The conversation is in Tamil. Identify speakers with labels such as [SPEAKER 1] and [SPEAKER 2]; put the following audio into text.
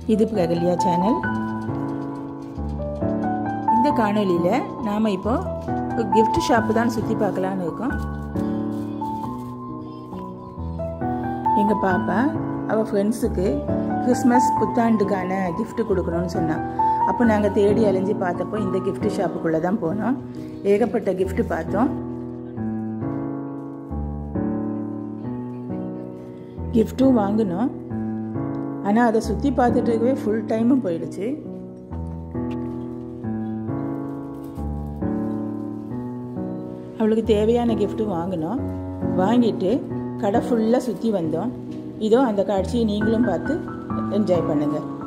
[SPEAKER 1] இது பிரகல்யா சேனல் இந்த காணொலியில் நாம் இப்போ gift ஷாப்பு தான் சுற்றி பார்க்கலான்னு இருக்கோம் எங்கள் பாப்பா அவள் ஃப்ரெண்ட்ஸுக்கு கிறிஸ்மஸ் புத்தாண்டுக்கான gift கொடுக்கணும்னு சொன்னான் அப்போ நாங்கள் தேடி அலைஞ்சு பார்த்தப்போ இந்த gift ஷாப்புக்குள்ளே தான் போனோம் ஏகப்பட்ட gift பார்த்தோம் கிஃப்ட்டும் வாங்கினோம் ஆனால் அதை சுற்றி பார்த்துட்டு இருக்கவே ஃபுல் டைமும் போயிடுச்சு அவளுக்கு தேவையான கிஃப்ட்டும் வாங்கினோம் வாங்கிட்டு கடை ஃபுல்லாக சுற்றி வந்தோம் இதோ அந்த காட்சியை நீங்களும் பார்த்து என்ஜாய் பண்ணுங்கள்